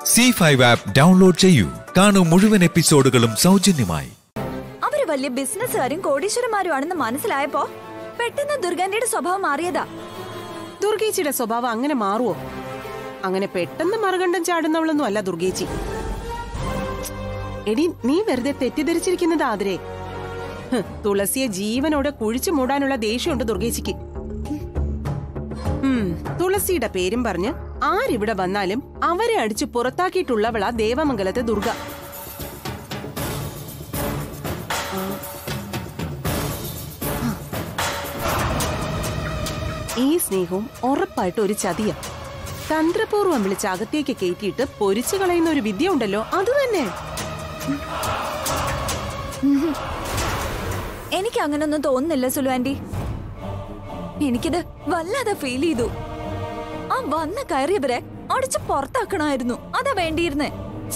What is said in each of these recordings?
C five app download ചെയ്യൂ കാണൂ മുഴുവൻ എപ്പിസോഡുകളും സൗജന്യമായി അവര് വലിയ ബിസിനസ്സുകാരും കോടീശ്വരന്മാരും ആണെന്ന് മനസ്സിലായപ്പോ പെട്ടെന്ന് ദുർഗാന്റിയുടെ സ്വഭാവം മാറിയതാ ദുർഗേച്ചിയുടെ സ്വഭാവം അങ്ങനെ മാറുവോ അങ്ങനെ പെട്ടെന്ന് മറുകണ്ഠം ചാടുന്നവളൊന്നും അല്ല ദുർഗേച്ചി എടി നീ വെറുതെ തെറ്റിദ്ധരിച്ചിരിക്കുന്നത് ആതിരെ ഹ്, തുളസിയെ ജീവനോടെ കുഴിച്ചു മൂടാനുള്ള ദേഷ്യമുണ്ട് ദുർഗേച്ചിക്ക് ഉം, തുളസിയുടെ പേരും പറഞ്ഞ് ആരിവിടെ വന്നാലും അവരെ അടിച്ചു പുറത്താക്കിയിട്ടുള്ളവളാ ദേവമംഗലത്തെ ദുർഗ ഈ സ്നേഹവും ഉറപ്പായിട്ട് ഒരു ചതിയ തന്ത്രപൂർവ്വം വിളിച്ച് അകത്തേക്ക് കയറ്റിയിട്ട് പൊരിച്ചു കളയുന്ന ഒരു വിദ്യ ഉണ്ടല്ലോ അത് തന്നെ എനിക്ക് അങ്ങനൊന്നും തോന്നുന്നില്ല സുലു ആന്റി എനിക്കിത് വല്ലാതെ ഫീൽ ചെയ്തു ആ വന്ന് കയറിയവരെ അടിച്ച് പുറത്താക്കണമായിരുന്നു അതാ വേണ്ടിയിരുന്നേ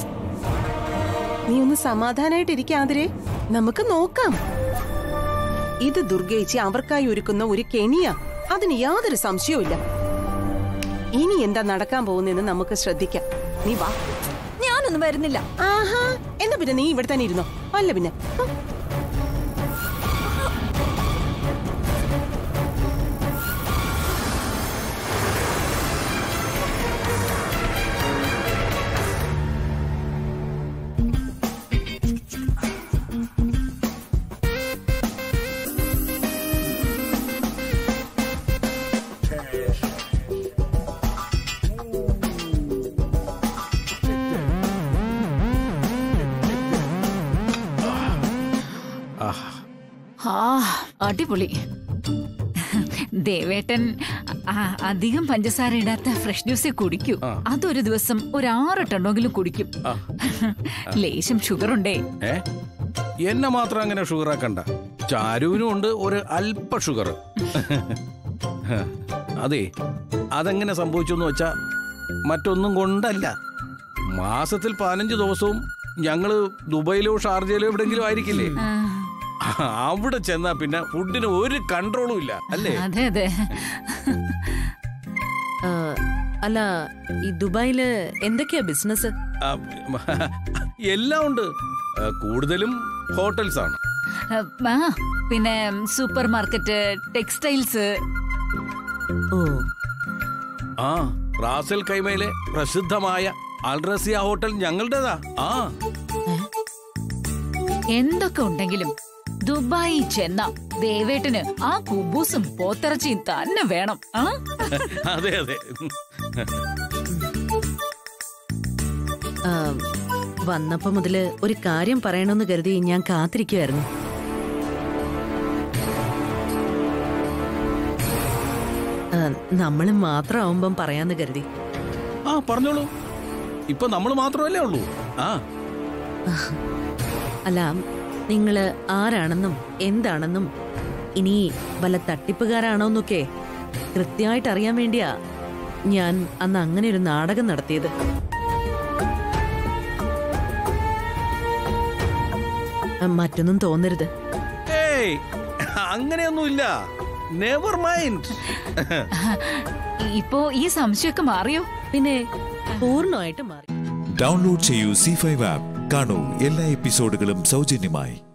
നീ ഒന്ന് സമാധാനായിട്ടിരിക്കാതിരെ നമുക്ക് നോക്കാം ഇത് ദുർഗയിച്ച് അവർക്കായി ഒരുക്കുന്ന ഒരു കെണിയാ അതിന് യാതൊരു സംശയവുമില്ല ഇനി എന്താ നടക്കാൻ പോകുന്നതെന്ന് നമുക്ക് ശ്രദ്ധിക്കാം നീ വാ ഞാനൊന്നും വരുന്നില്ല ആഹാ എന്നാ പിന്നെ നീ ഇവിടെ തന്നെ ഇരുന്നോ അല്ല പിന്നെ ഹ. ആ അടിപൊളി ദേവേട്ടൻ ആ- അധികം പഞ്ചസാര ഇടാത്ത ഫ്രഷ് ജ്യൂസേ കുടിക്കൂ അതൊരു ദിവസം ഒരു ആറ് ടണ്ണെങ്കിലും കുടിക്കും ലേശം ഷുഗർ ഉണ്ടേ ഏ എന്നെ മാത്രം അങ്ങനെ ഷുഗർ ആക്കണ്ട ചാരുവിനും ഉണ്ട് ഒരു അല്പ ഷുഗർ അതെ അതെങ്ങനെ സംഭവിച്ചു എന്ന് വെച്ചാ മറ്റൊന്നും കൊണ്ടല്ല മാസത്തിൽ പതിനഞ്ച് ദിവസവും ഞങ്ങള് ദുബൈയിലോ ഷാർജയിലോ എവിടെങ്കിലും ആയിരിക്കില്ലേ ആ, അവിടെ ചെന്നാ പിന്നെ ഫുഡിന് ഒരു കൺട്രോളും ഇല്ല അല്ലേ അതെ അതെ ആ, അല്ല ഈ ദുബായില് എന്തൊക്കെയാ ബിസിനസ് ആ, എല്ലാം ഉണ്ട് ആ, കൂടുതലും ഹോട്ടൽസ് ആണ് ആ, പിന്നെ സൂപ്പർ മാർക്കറ്റ് ടെക്സ്റ്റൈൽസ് ഓ ആ റാസൽ കൈമയിലെ പ്രസിദ്ധമായ അൽറസിയ ഹോട്ടൽ ഞങ്ങളുടേതാ ആ എന്തൊക്കെ ഉണ്ടെങ്കിലും ദുബായി ചെന്ന ദേവേട്ടന് ആ കുബൂസും പോത്തിറച്ചിയും തന്നെ വേണം ആ അതെ അതെ ആ, വന്നപ്പോ മുതല് ഒരു കാര്യം പറയണമെന്ന് കരുതി ഞാൻ കാത്തിരിക്കുമായിരുന്നു നമ്മൾ മാത്രമാവുമ്പം പറയാന്ന് കരുതി ആ പറഞ്ഞോളൂ ഇപ്പൊ നമ്മൾ മാത്രമല്ലേ ഉള്ളൂ ആ അല്ല നിങ്ങള് ആരാണെന്നും എന്താണെന്നും ഇനി വല്ല തട്ടിപ്പുകാരാണോന്നൊക്കെ കൃത്യമായിട്ട് അറിയാൻ വേണ്ടിയാ ഞാൻ അന്ന് അങ്ങനെ ഒരു നാടകം നടത്തിയത് ആ, മറ്റൊന്നും തോന്നരുത് ഏയ് അങ്ങനെയൊന്നുമില്ല നെവർ മൈൻഡ് ഇപ്പോ ഈ സംശയമൊക്കെ മാറിയോ പിന്നെ പൂർണ്ണമായിട്ട് മാറി ഡൗൺലോഡ് ചെയ്യൂ സി ഫൈവ് ആപ്പ് കാണൂ എല്ലാ എപ്പിസോഡുകളും സൗജന്യമായി